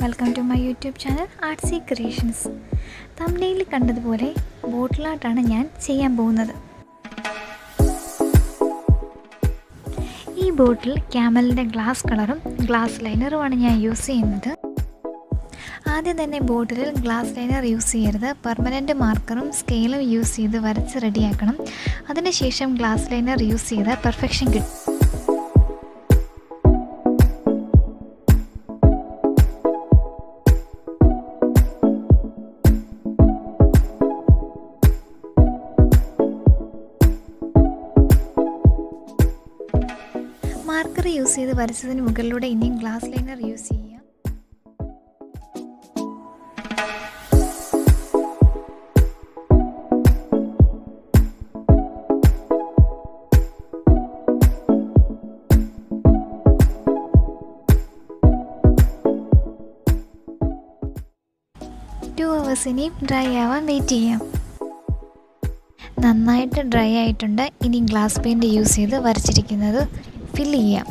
welcome to my YouTube channel artsy creations തമ്മിലിൽ കണ്ടതുപോലെ ബോട്ടിലായിട്ടാണ് ഞാൻ ചെയ്യാൻ പോകുന്നത് ഈ ബോട്ടിൽ ക്യാമലിൻ്റെ ഗ്ലാസ് കളറും ഗ്ലാസ് ലൈനറുമാണ് ഞാൻ യൂസ് ചെയ്യുന്നത് ആദ്യം തന്നെ ബോട്ടിലിൽ ഗ്ലാസ് ലൈനർ യൂസ് ചെയ്യരുത് പെർമനൻറ്റ് മാർക്കറും സ്കെയിലും യൂസ് ചെയ്ത് വരച്ച് റെഡിയാക്കണം അതിനുശേഷം ഗ്ലാസ് ലൈനർ യൂസ് ചെയ്താൽ പെർഫെക്ഷൻ കിട്ടും മാർക്കർ യൂസ് ചെയ്ത് വരച്ചതിന് മുകളിലൂടെ ഇനിയും ഗ്ലാസ് ലൈനർ യൂസ് ചെയ്യാം ടു അവേഴ്സ് ഇനിയും ഡ്രൈ ആവാൻ വെയിറ്റ് ചെയ്യാം നന്നായിട്ട് ഡ്രൈ ആയിട്ടുണ്ട് ഇനി ഗ്ലാസ് പെയിൻറ് യൂസ് ചെയ്ത് വരച്ചിരിക്കുന്നത് ഫില്ല് ചെയ്യാം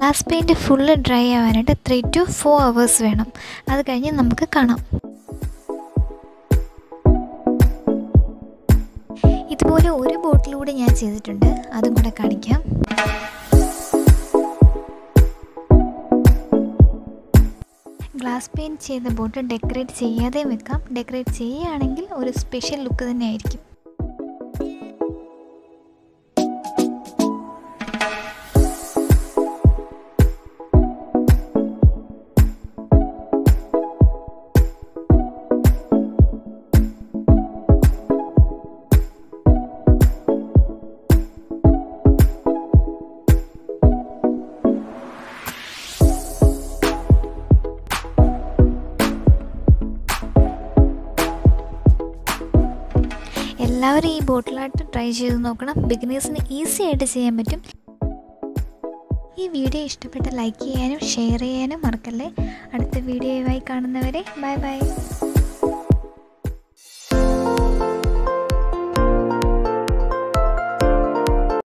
ഗ്ലാസ് പെയിൻറ്റ് ഫുള്ള് ഡ്രൈ ആവാനായിട്ട് ത്രീ ടു ഫോർ അവേഴ്സ് വേണം അത് കഴിഞ്ഞ് നമുക്ക് കാണാം ഇതുപോലെ ഒരു ബോട്ടിലൂടെ ഞാൻ ചെയ്തിട്ടുണ്ട് അതും കൂടെ കാണിക്കാം ഗ്ലാസ് പെയിൻറ്റ് ചെയ്ത ബോട്ട് ഡെക്കറേറ്റ് ചെയ്യാതെയും വെക്കാം ഡെക്കറേറ്റ് ചെയ്യുകയാണെങ്കിൽ ഒരു സ്പെഷ്യൽ ലുക്ക് തന്നെ ആയിരിക്കും എല്ലാവരും ഈ ബോട്ടിലായിട്ട് ട്രൈ ചെയ്ത് നോക്കണം ബിഗിനേഴ്സിന് ഈസി ആയിട്ട് ചെയ്യാൻ പറ്റും ഈ വീഡിയോ ഇഷ്ടപ്പെട്ട ലൈക്ക് ചെയ്യാനും ഷെയർ ചെയ്യാനും മറക്കല്ലേ അടുത്ത വീഡിയോയുമായി കാണുന്നവരെ ബൈ ബൈ